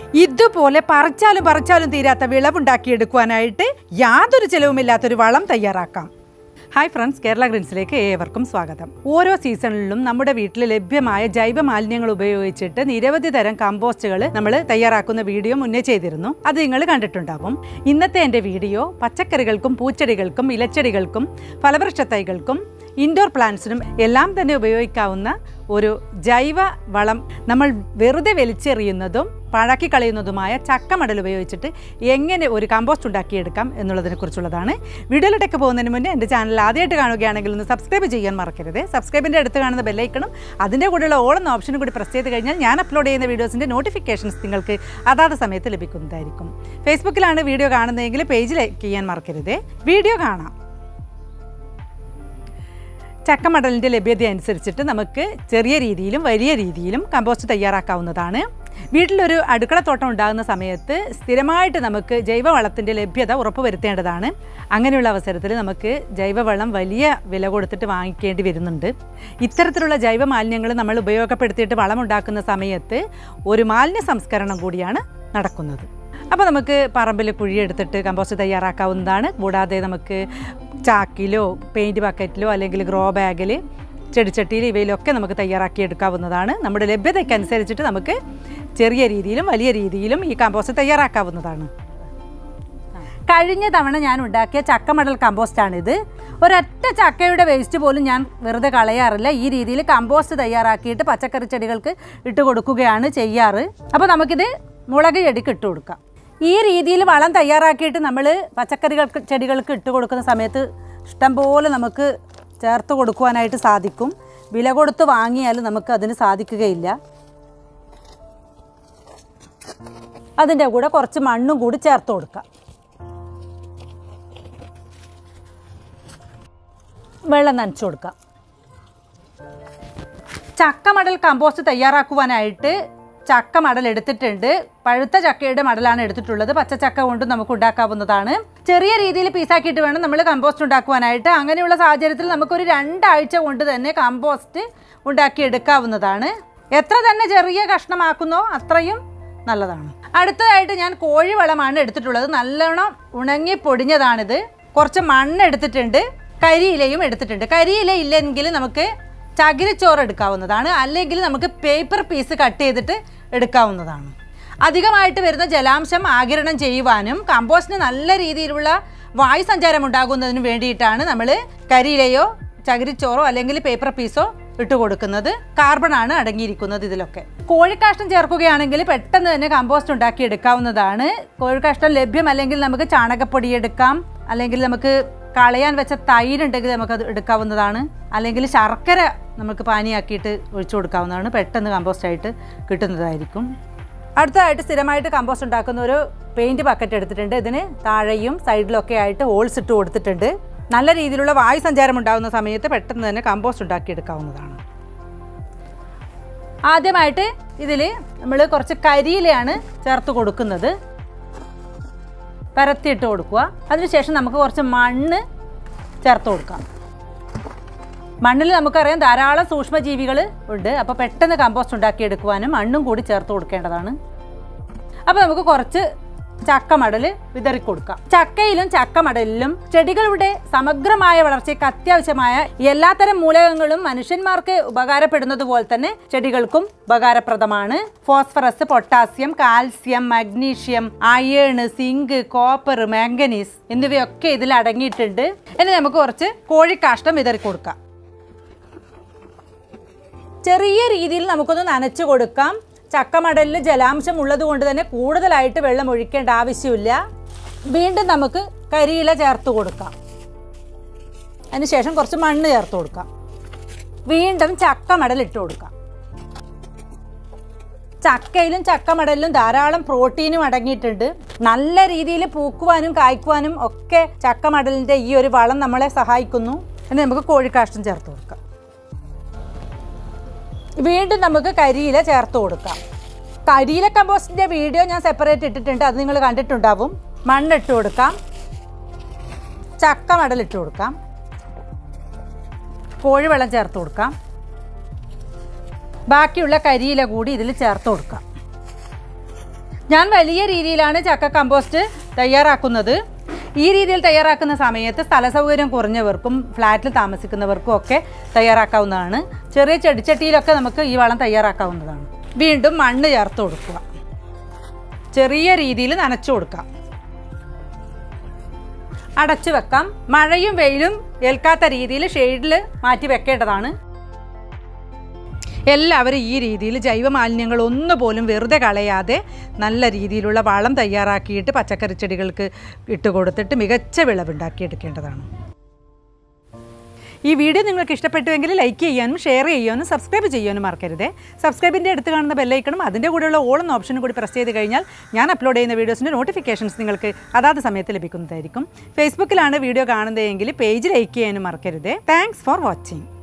ഇതുപോലെ പറിച്ചാലും പറിച്ചാലും തീരാത്ത വിളവുണ്ടാക്കിയെടുക്കുവാനായിട്ട് യാതൊരു ചെലവുമില്ലാത്തൊരു വളം തയ്യാറാക്കാം ഹായ് ഫ്രണ്ട്സ് കേരള ഗ്രീൻസിലേക്ക് ഏവർക്കും സ്വാഗതം ഓരോ സീസണിലും നമ്മുടെ വീട്ടിൽ ലഭ്യമായ ജൈവ മാലിന്യങ്ങൾ ഉപയോഗിച്ചിട്ട് നിരവധി തരം കമ്പോസ്റ്റുകൾ നമ്മൾ തയ്യാറാക്കുന്ന വീഡിയോ മുന്നേ ചെയ്തിരുന്നു അത് നിങ്ങൾ കണ്ടിട്ടുണ്ടാവും ഇന്നത്തെ എൻ്റെ വീഡിയോ പച്ചക്കറികൾക്കും പൂച്ചെടികൾക്കും ഇലച്ചെടികൾക്കും ഫലവൃക്ഷ തൈകൾക്കും ഇൻഡോർ പ്ലാന്റ്സിനും എല്ലാം തന്നെ ഉപയോഗിക്കാവുന്ന ഒരു ജൈവ വളം നമ്മൾ വെറുതെ വലിച്ചെറിയുന്നതും പഴക്കി കളയുന്നതുമായ ചക്കമടൽ ഉപയോഗിച്ചിട്ട് എങ്ങനെ ഒരു കമ്പോസ്റ്റ് ഉണ്ടാക്കിയെടുക്കാം എന്നുള്ളതിനെ കുറിച്ചുള്ളതാണ് വീഡിയോയിലോട്ടൊക്കെ പോകുന്നതിന് മുന്നേ എൻ്റെ ചാനൽ ആദ്യമായിട്ട് കാണുകയാണെങ്കിൽ ഒന്ന് സബ്സ്ക്രൈബ് ചെയ്യാൻ മറക്കരുത് സബ്സ്ക്രൈബിൻ്റെ അടുത്ത് കാണുന്ന ബെല്ലൈക്കണം അതിൻ്റെ കൂടെയുള്ള ഓൾ എന്ന ഓപ്ഷനും കൂടി പ്രസ് ചെയ്ത് കഴിഞ്ഞാൽ ഞാൻ അപ്ലോഡ് ചെയ്യുന്ന വീഡിയോസിൻ്റെ നോട്ടിഫിക്കേഷൻസ് നിങ്ങൾക്ക് അതാത് സമയത്ത് ലഭിക്കുന്നതായിരിക്കും ഫേസ്ബുക്കിലാണ് വീഡിയോ കാണുന്നതെങ്കിൽ പേജ് ലൈക്ക് ചെയ്യാൻ മറക്കരുത് വീഡിയോ കാണാം ചക്കമടലിൻ്റെ ലഭ്യത അനുസരിച്ചിട്ട് നമുക്ക് ചെറിയ രീതിയിലും വലിയ രീതിയിലും കമ്പോസ്റ്റ് തയ്യാറാക്കാവുന്നതാണ് വീട്ടിലൊരു അടുക്കളത്തോട്ടം ഉണ്ടാകുന്ന സമയത്ത് സ്ഥിരമായിട്ട് നമുക്ക് ജൈവവളത്തിൻ്റെ ലഭ്യത ഉറപ്പുവരുത്തേണ്ടതാണ് അങ്ങനെയുള്ള അവസരത്തിൽ നമുക്ക് ജൈവവളം വലിയ വില കൊടുത്തിട്ട് വാങ്ങിക്കേണ്ടി വരുന്നുണ്ട് ഇത്തരത്തിലുള്ള ജൈവ മാലിന്യങ്ങൾ നമ്മൾ ഉപയോഗപ്പെടുത്തിയിട്ട് വളം ഉണ്ടാക്കുന്ന സമയത്ത് ഒരു മാലിന്യ സംസ്കരണം കൂടിയാണ് നടക്കുന്നത് അപ്പോൾ നമുക്ക് പറമ്പിൽ കുഴിയെടുത്തിട്ട് കമ്പോസ്റ്റ് തയ്യാറാക്കാവുന്നതാണ് കൂടാതെ നമുക്ക് ചാക്കിലോ പെയിൻറ്റ് ബക്കറ്റിലോ അല്ലെങ്കിൽ ഗ്രോ ബാഗിൽ ചെടിച്ചട്ടിയിൽ ഇവയിലൊക്കെ നമുക്ക് തയ്യാറാക്കി എടുക്കാവുന്നതാണ് നമ്മുടെ ലഭ്യതയ്ക്കനുസരിച്ചിട്ട് നമുക്ക് ചെറിയ രീതിയിലും വലിയ രീതിയിലും ഈ കമ്പോസ്റ്റ് തയ്യാറാക്കാവുന്നതാണ് കഴിഞ്ഞ തവണ ഞാൻ ഉണ്ടാക്കിയ ചക്കമടൽ കമ്പോസ്റ്റാണിത് ഒരൊറ്റ ചക്കയുടെ വേസ്റ്റ് പോലും ഞാൻ വെറുതെ കളയാറില്ല ഈ രീതിയിൽ കമ്പോസ്റ്റ് തയ്യാറാക്കിയിട്ട് പച്ചക്കറി ചെടികൾക്ക് ഇട്ട് കൊടുക്കുകയാണ് ചെയ്യാറ് അപ്പോൾ നമുക്കിത് മുളക് ചെടിക്ക് ഇട്ട് കൊടുക്കാം ഈ രീതിയിൽ വളം തയ്യാറാക്കിയിട്ട് നമ്മൾ പച്ചക്കറികൾക്ക് ചെടികൾക്ക് ഇട്ട് കൊടുക്കുന്ന സമയത്ത് ഇഷ്ടംപോലെ നമുക്ക് ചേർത്ത് കൊടുക്കുവാനായിട്ട് സാധിക്കും വില കൊടുത്ത് വാങ്ങിയാൽ നമുക്ക് അതിന് സാധിക്കുകയില്ല അതിൻ്റെ കൂടെ കുറച്ച് മണ്ണും കൂടി ചേർത്ത് കൊടുക്കാം വെള്ളം നനച്ചു കൊടുക്കാം ചക്ക മടൽ കമ്പോസ്റ്റ് തയ്യാറാക്കുവാനായിട്ട് ചക്ക മടൽ എടുത്തിട്ടുണ്ട് പഴുത്ത ചക്കയുടെ മടലാണ് എടുത്തിട്ടുള്ളത് പച്ചച്ചക്ക കൊണ്ട് നമുക്ക് ഉണ്ടാക്കാവുന്നതാണ് ചെറിയ രീതിയിൽ പീസാക്കിയിട്ട് വേണം നമ്മൾ കമ്പോസ്റ്റ് ഉണ്ടാക്കുവാനായിട്ട് അങ്ങനെയുള്ള സാഹചര്യത്തിൽ നമുക്കൊരു രണ്ടാഴ്ച കൊണ്ട് തന്നെ കമ്പോസ്റ്റ് ഉണ്ടാക്കി എടുക്കാവുന്നതാണ് എത്ര തന്നെ ചെറിയ കഷ്ണമാക്കുന്നോ അത്രയും നല്ലതാണ് അടുത്തതായിട്ട് ഞാൻ കോഴിവളമാണ് എടുത്തിട്ടുള്ളത് നല്ലോണം ഉണങ്ങി പൊടിഞ്ഞതാണിത് കുറച്ച് മണ്ണ് എടുത്തിട്ടുണ്ട് കരിയിലയും എടുത്തിട്ടുണ്ട് കരിയില ഇല്ലെങ്കിൽ നമുക്ക് ചകിരിച്ചോറ് എടുക്കാവുന്നതാണ് അല്ലെങ്കിൽ നമുക്ക് പേപ്പർ പീസ് കട്ട് ചെയ്തിട്ട് എടുക്കാവുന്നതാണ് അധികമായിട്ട് വരുന്ന ജലാംശം ആകിരണം ചെയ്യുവാനും കമ്പോസ്റ്റിന് നല്ല രീതിയിലുള്ള വായു സഞ്ചാരം ഉണ്ടാകുന്നതിന് വേണ്ടിയിട്ടാണ് നമ്മൾ കരിയിലയോ ചകിരിച്ചോറോ അല്ലെങ്കിൽ പേപ്പർ പീസോ ഇട്ട് കൊടുക്കുന്നത് കാർബൺ ആണ് അടങ്ങിയിരിക്കുന്നത് ഇതിലൊക്കെ കോഴിക്കാഷ്ടം ചേർക്കുകയാണെങ്കിൽ പെട്ടെന്ന് തന്നെ കമ്പോസ്റ്റ് ഉണ്ടാക്കി എടുക്കാവുന്നതാണ് കോഴിക്കാഷ്ടം ലഭ്യമല്ലെങ്കിൽ നമുക്ക് ചാണകപ്പൊടി എടുക്കാം അല്ലെങ്കിൽ നമുക്ക് കളയാൻ വെച്ച തൈരുണ്ടെങ്കിൽ നമുക്കത് എടുക്കാവുന്നതാണ് അല്ലെങ്കിൽ ശർക്കര നമുക്ക് പാനിയാക്കിയിട്ട് ഒഴിച്ചു കൊടുക്കാവുന്നതാണ് പെട്ടെന്ന് കമ്പോസ്റ്റ് ആയിട്ട് കിട്ടുന്നതായിരിക്കും അടുത്തതായിട്ട് സ്ഥിരമായിട്ട് കമ്പോസ്റ്റ് ഉണ്ടാക്കുന്ന ഒരു പെയിൻറ്റ് ബക്കറ്റ് എടുത്തിട്ടുണ്ട് ഇതിന് താഴെയും സൈഡിലൊക്കെ ആയിട്ട് ഹോൾസ് ഇട്ട് കൊടുത്തിട്ടുണ്ട് നല്ല രീതിയിലുള്ള വായു സഞ്ചാരം ഉണ്ടാകുന്ന സമയത്ത് പെട്ടെന്ന് തന്നെ കമ്പോസ്റ്റ് ഉണ്ടാക്കിയെടുക്കാവുന്നതാണ് ആദ്യമായിട്ട് ഇതിൽ നമ്മൾ കുറച്ച് കരിയിലയാണ് ചേർത്ത് കൊടുക്കുന്നത് പരത്തിയിട്ട് കൊടുക്കുക അതിനുശേഷം നമുക്ക് കുറച്ച് മണ്ണ് ചേർത്ത് കൊടുക്കാം മണ്ണിൽ നമുക്കറിയാം ധാരാളം സൂക്ഷ്മജീവികൾ ഉണ്ട് അപ്പോൾ പെട്ടെന്ന് കമ്പോസ്റ്റ് ഉണ്ടാക്കിയെടുക്കുവാനും മണ്ണും കൂടി ചേർത്ത് കൊടുക്കേണ്ടതാണ് അപ്പോൾ നമുക്ക് കുറച്ച് ചക്കമടൽ വിതറി കൊടുക്കാം ചക്കയിലും ചക്കമടലിലും ചെടികളുടെ സമഗ്രമായ വളർച്ചയ്ക്ക് അത്യാവശ്യമായ എല്ലാത്തരം മൂലകങ്ങളും മനുഷ്യന്മാർക്ക് ഉപകാരപ്പെടുന്നത് പോലെ തന്നെ ചെടികൾക്കും ഉപകാരപ്രദമാണ് phosphorus potassium calcium magnesium iron zinc copper manganese എന്നിവയൊക്കെ ഇതിൽ അടങ്ങിയിട്ടുണ്ട് ഇനി നമുക്ക് കുറച്ച് കോഴിക്കാഷ്ടം വിതറി കൊടുക്കാം ചെറിയ രീതിയിൽ നമുക്കൊന്ന് നനച്ചു കൊടുക്കാം ചക്കമടലിൽ ജലാംശം ഉള്ളത് കൊണ്ട് തന്നെ കൂടുതലായിട്ട് വെള്ളം ഒഴിക്കേണ്ട ആവശ്യമില്ല വീണ്ടും നമുക്ക് കരിയില ചേർത്ത് കൊടുക്കാം അതിനുശേഷം കുറച്ച് മണ്ണ് ചേർത്ത് കൊടുക്കാം വീണ്ടും ചക്കമടൽ ഇട്ട് കൊടുക്കാം ചക്കയിലും ചക്കമടലിലും ധാരാളം പ്രോട്ടീനും അടങ്ങിയിട്ടുണ്ട് നല്ല രീതിയിൽ പൂക്കുവാനും കായ്ക്കുവാനും ഒക്കെ ചക്കമടലിൻ്റെ ഈ ഒരു വളം നമ്മളെ സഹായിക്കുന്നു ഇനി നമുക്ക് കോഴിക്കാഷ്ടം ചേർത്ത് കൊടുക്കാം വീണ്ടും നമുക്ക് കരിയില ചേർത്ത് കൊടുക്കാം കരിയില കമ്പോസ്റ്റിൻ്റെ വീഡിയോ ഞാൻ സെപ്പറേറ്റ് ഇട്ടിട്ടുണ്ട് അത് നിങ്ങൾ കണ്ടിട്ടുണ്ടാവും മണ്ണിട്ട് കൊടുക്കാം ചക്ക മടലിട്ട് കൊടുക്കാം കോഴിവെള്ളം ചേർത്ത് കൊടുക്കാം ബാക്കിയുള്ള കരിയില കൂടി ഇതിൽ ചേർത്ത് കൊടുക്കാം ഞാൻ വലിയ രീതിയിലാണ് ചക്ക കമ്പോസ്റ്റ് തയ്യാറാക്കുന്നത് ഈ രീതിയിൽ തയ്യാറാക്കുന്ന സമയത്ത് സ്ഥല സൗകര്യം കുറഞ്ഞവർക്കും ഫ്ലാറ്റിൽ താമസിക്കുന്നവർക്കും ഒക്കെ തയ്യാറാക്കാവുന്നതാണ് ചെറിയ ചെടിച്ചട്ടിയിലൊക്കെ നമുക്ക് ഈ വളം തയ്യാറാക്കാവുന്നതാണ് വീണ്ടും മണ്ണ് ചേർത്ത് കൊടുക്കുക ചെറിയ രീതിയിൽ നനച്ചു കൊടുക്കാം അടച്ചു വെക്കാം മഴയും വെയിലും ഏൽക്കാത്ത രീതിയിൽ ഷെയ്ഡിൽ മാറ്റി വെക്കേണ്ടതാണ് എല്ലാവരും ഈ രീതിയിൽ ജൈവ മാലിന്യങ്ങൾ ഒന്നുപോലും വെറുതെ കളയാതെ നല്ല രീതിയിലുള്ള വളം തയ്യാറാക്കിയിട്ട് പച്ചക്കറി ചെടികൾക്ക് ഇട്ട് കൊടുത്തിട്ട് മികച്ച വിളവുണ്ടാക്കിയെടുക്കേണ്ടതാണ് ഈ വീഡിയോ നിങ്ങൾക്ക് ഇഷ്ടപ്പെട്ടുവെങ്കിൽ ലൈക്ക് ചെയ്യാനും ഷെയർ ചെയ്യാനും സബ്സ്ക്രൈബ് ചെയ്യാനും മറക്കരുത് സബ്സ്ക്രൈബിൻ്റെ അടുത്ത് കാണുന്ന ബെല്ലൈക്കണും അതിൻ്റെ കൂടെയുള്ള ഓൾ എന്ന ഓപ്ഷനും കൂടി പ്രസ് ചെയ്ത് കഴിഞ്ഞാൽ ഞാൻ അപ്ലോഡ് ചെയ്യുന്ന വീഡിയോസിൻ്റെ നോട്ടിഫിക്കേഷൻസ് നിങ്ങൾക്ക് അതാത് സമയത്ത് ലഭിക്കുന്നതായിരിക്കും ഫേസ്ബുക്കിലാണ് വീഡിയോ കാണുന്നതെങ്കിൽ പേജ് ലൈക്ക് ചെയ്യാനും മറക്കരുത് താങ്ക്സ് ഫോർ വാച്ചിങ്